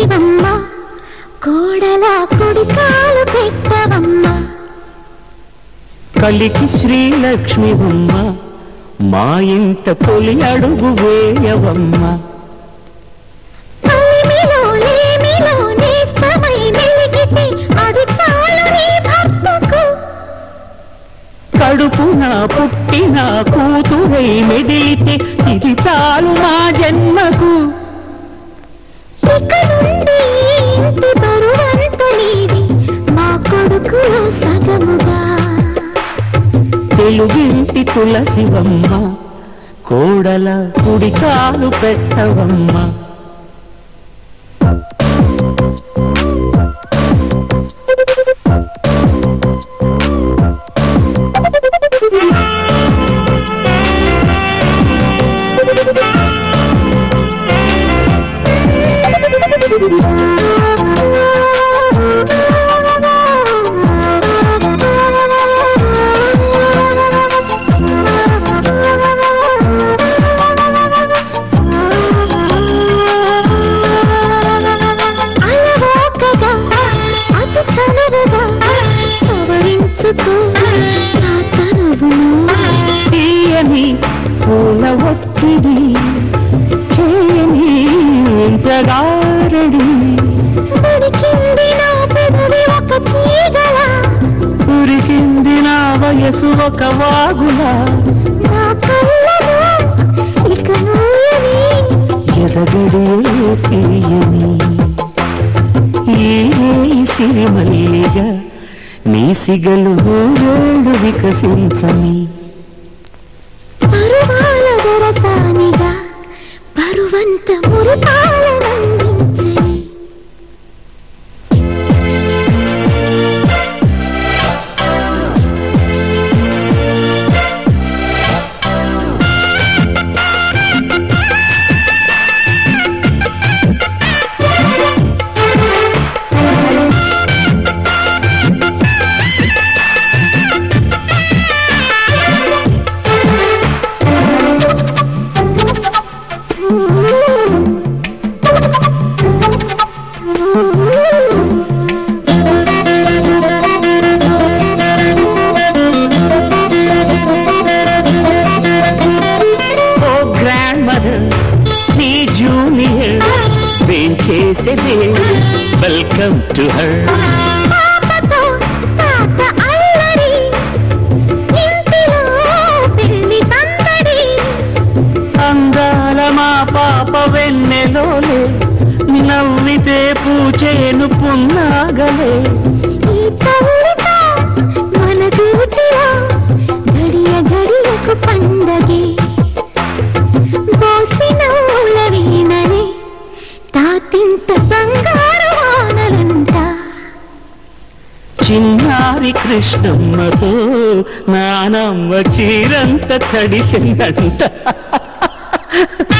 శ్రీలక్ష్మివమ్మ కోడల కుడికాలు పెట్టవమ్మ కలికి శ్రీలక్ష్మివమ్మ మా ఇంట తొలి అడుగు వేయవమ్మ తొలిమిలో లేమిలో నేస్తమై మెలిగితే అది చాలు నీ భక్తుకు కడుపున పుట్టిన కూతురై మెదిలితే ఇది చాలు మా జన్మకు ఇక నుండి ఈ ఇంటి బరువంత నీది మా కొడుకులో సగముగా తెలుగింటి తులసివమ్మ కోడల కుడికాలు పెట్టవమ్మ అలవోకగా, అతి చనువుగా సవరించుకో నా తనువును. తీయని పూల ఒత్తిడి చేయని ఇంతగారడి ఉడికింది నా పెదవి ఒక తీగలా, ఉరికింది నా వయసు ఒక వాగులా నా కళ్ళలో ఇక నువ్వే ఎదగడియే తీయని ఈ సిరిమల్లిగా నీ సిగలు వేళ్ళు వికసించని పరువాల దొరసానిగా పరువంత మురిపాలనందించని ఓ గ్రాండ్ మదర్ నీ జూనియర్ చేసేదే వెల్కమ్ టు హర్ పాపతో తాత అల్లరి ఇంటిలో పెళ్లి సందడి అందాల మా పాప వెన్నెలోలే నవ్వితే పూచేను పున్నాగలే ఈ తల్లితో మన డ్యూటీలో గడియ గడియకు పండగే బోసిన ఊల వీణనే తాతింత బంగారు వానలంట చిన్నారి కృష్ణమ్మతో నానమ్మ చీరంత తడిసిందంట